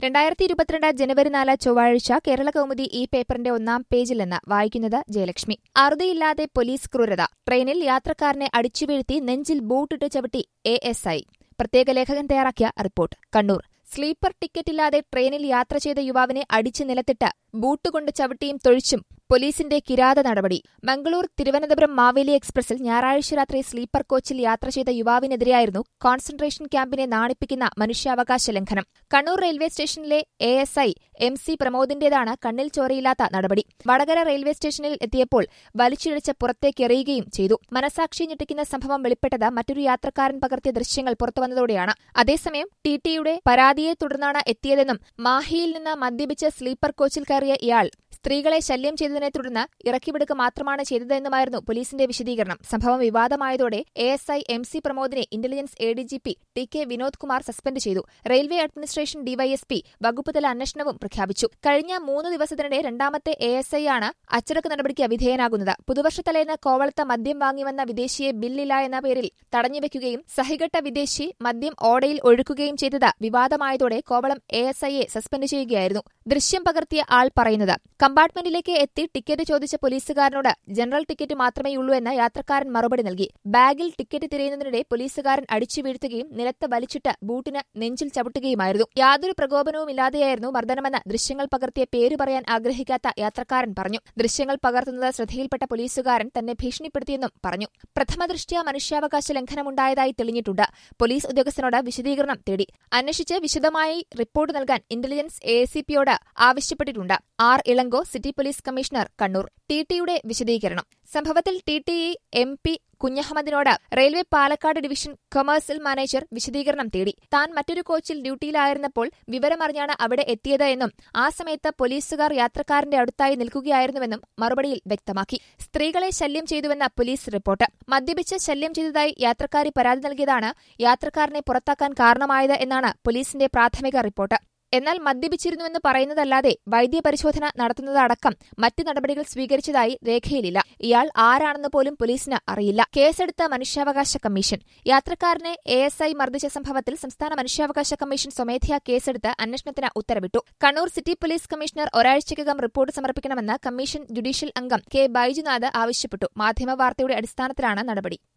രണ്ടായിരത്തി ഇരുപത്തിരണ്ട് ജനുവരി നാല് ചൊവ്വാഴ്ച കേരള കൗമുദി ഈ പേപ്പറിന്റെ ഒന്നാം പേജിൽ നിന്ന് വായിക്കുന്നത് ജയലക്ഷ്മി അറുതിയില്ലാതെ പോലീസ് ക്രൂരത ട്രെയിനിൽ യാത്രക്കാരനെ അടിച്ചുവീഴ്ത്തി നെഞ്ചിൽ ബൂട്ടിട്ട് ചവിട്ടി എ എസ് ഐ പ്രത്യേക ലേഖകൻ തയ്യാറാക്കിയ റിപ്പോർട്ട് കണ്ണൂർ സ്ലീപ്പർ ടിക്കറ്റില്ലാതെ ട്രെയിനിൽ യാത്ര ചെയ്ത യുവാവിനെ അടിച്ച് നിലത്തിട്ട് ബൂട്ടുകൊണ്ട് ചവിട്ടിയും തൊഴിച്ചും പോലീസിന്റെ കിരാത നടപടി മംഗളൂർ തിരുവനന്തപുരം മാവേലി എക്സ്പ്രസിൽ ഞായറാഴ്ച രാത്രി സ്ലീപ്പർ കോച്ചിൽ യാത്ര ചെയ്ത യുവാവിനെതിരെയായിരുന്നു കോൺസെൻട്രേഷൻ ക്യാമ്പിനെ നാണിപ്പിക്കുന്ന മനുഷ്യാവകാശ ലംഘനം കണ്ണൂർ റെയിൽവേ സ്റ്റേഷനിലെ A S I M C പ്രമോദിന്റേതാണ് കണ്ണിൽ ചോരയില്ലാത്ത നടപടി വടകര റെയിൽവേ സ്റ്റേഷനിൽ എത്തിയപ്പോൾ വലിച്ചിഴച്ച് പുറത്തേക്കെറിയുകയും ചെയ്തു മനസാക്ഷി ഞെട്ടിക്കുന്ന സംഭവം വെളിപ്പെട്ടത് മറ്റൊരു യാത്രക്കാരൻ പകർത്തിയ ദൃശ്യങ്ങൾ പുറത്തുവന്നതോടെയാണ് അതേസമയം ടി ടിയുടെ പരാതിയെ തുടർന്നാണ് എത്തിയതെന്നും മാഹിയിൽ നിന്ന് മദ്യപിച്ച് സ്ലീപ്പർ കോച്ചിൽ കയറിയ ഇയാൾ സ്ത്രീകളെ ശല്യം ചെയ്തതിനെ തുടർന്ന് ഇറക്കിവിടുക മാത്രമാണ് ചെയ്തതെന്നുമായിരുന്നു പോലീസിന്റെ വിശദീകരണം സംഭവം വിവാദമായതോടെ A S I M C പ്രമോദിനെ intelligence A D G P T K Vinod Kumar suspend ചെയ്തു റെയിൽവേ അഡ്മിനിസ്ട്രേഷൻ ഡിവൈഎസ്പി വകുപ്പുതല അന്വേഷണവും പ്രഖ്യാപിച്ചു കഴിഞ്ഞ മൂന്ന് ദിവസത്തിനിടെ രണ്ടാമത്തെ എ എസ് ഐ ആണ് അച്ചടക്ക നടപടിക്ക് വിധേയനാകുന്നത് പുതുവർഷത്തലേന്ന് കോവളത്ത് മദ്യം വാങ്ങിവന്ന വിദേശിയെ ബില്ലില്ല എന്ന പേരിൽ തടഞ്ഞുവെക്കുകയും സഹികെട്ട വിദേശി മദ്യം ഓടയിൽ ഒഴുക്കുകയും ചെയ്തത് വിവാദമായതോടെ കോവളം എ എസ് ഐയെ സസ്പെൻഡ് ചെയ്യുകയായിരുന്നു ദൃശ്യം പകർത്തിയ ആൾ പറയുന്നത് കമ്പാർട്ട്മെന്റിലേക്ക് എത്തി ടിക്കറ്റ് ചോദിച്ച പോലീസുകാരനോട് ജനറൽ ടിക്കറ്റ് മാത്രമേയുള്ളൂ എന്ന് യാത്രക്കാരൻ മറുപടി നൽകി ബാഗിൽ ടിക്കറ്റ് തിരയുന്നതിനിടെ പോലീസുകാരൻ അടിച്ചു വീഴ്ത്തുകയും നിലത്ത് വലിച്ചിട്ട് ബൂട്ടിന് നെഞ്ചിൽ ചവിട്ടുകയുമായിരുന്നു യാതൊരു പ്രകോപനവുമില്ലാതെയായിരുന്നു മർദ്ദനമെന്ന് ദൃശ്യങ്ങൾ പകർത്തിയ പേര് പറയാൻ ആഗ്രഹിക്കാത്ത യാത്രക്കാരൻ പറഞ്ഞു ദൃശ്യങ്ങൾ പകർത്തുന്നത് ശ്രദ്ധയിൽപ്പെട്ട പോലീസുകാരൻ തന്നെ ഭീഷണിപ്പെടുത്തിയെന്നും പറഞ്ഞു പ്രഥമദൃഷ്ട്യാ മനുഷ്യാവകാശ ലംഘനമുണ്ടായതായി തെളിഞ്ഞിട്ടുണ്ട് പോലീസ് ഉദ്യോഗസ്ഥനോട് വിശദീകരണം തേടി അന്വേഷിച്ച് വിശദമായി റിപ്പോർട്ട് നൽകാൻ ഇന്റലിജൻസ് എ സി പിയോട് ആവശ്യപ്പെട്ടിട്ടുണ്ട് R Ilango city police commissioner Kannur T ടിയുടെ വിശദീകരണം സംഭവത്തിൽ T T E M P കുഞ്ഞഹമ്മദിനോട് railway Palakkad division commercial manager വിശദീകരണം തേടി താൻ മറ്റൊരു കോച്ചിൽ ഡ്യൂട്ടിയിലായിരുന്നപ്പോൾ വിവരമറിഞ്ഞാണ് അവിടെ എത്തിയത് എന്നും ആ സമയത്ത് പോലീസുകാർ യാത്രക്കാരന്റെ അടുത്തായി നിൽക്കുകയായിരുന്നുവെന്നും മറുപടിയിൽ വ്യക്തമാക്കി സ്ത്രീകളെ ശല്യം ചെയ്തുവെന്ന പോലീസ് റിപ്പോർട്ട് മദ്യപിച്ച് ശല്യം ചെയ്തതായി യാത്രക്കാരി പരാതി നൽകിയതാണ് യാത്രക്കാരനെ പുറത്താക്കാൻ കാരണമായത് എന്നാണ് പോലീസിന്റെ പ്രാഥമിക റിപ്പോർട്ട് എന്നാൽ മദ്യപിച്ചിരുന്നുവെന്ന് പറയുന്നതല്ലാതെ വൈദ്യപരിശോധന നടത്തുന്നതടക്കം മറ്റ് നടപടികൾ സ്വീകരിച്ചതായി രേഖയിലില്ല ഇയാൾ ആരാണെന്ന് പോലും പോലീസിന് അറിയില്ല കേസെടുത്ത മനുഷ്യാവകാശ കമ്മീഷൻ യാത്രക്കാരനെ എ എസ് ഐ മർദ്ദിച്ച സംഭവത്തിൽ സംസ്ഥാന മനുഷ്യാവകാശ കമ്മീഷൻ സ്വമേധയാ കേസെടുത്ത് അന്വേഷണത്തിന് ഉത്തരവിട്ടു കണ്ണൂർ സിറ്റി പോലീസ് കമ്മീഷണർ ഒരാഴ്ചയ്ക്കകം റിപ്പോർട്ട് സമർപ്പിക്കണമെന്ന് കമ്മീഷൻ ജുഡീഷ്യൽ അംഗം കെ ബൈജുനാഥ് ആവശ്യപ്പെട്ടു മാധ്യമവാർത്തയുടെ അടിസ്ഥാനത്തിലാണ് നടപടി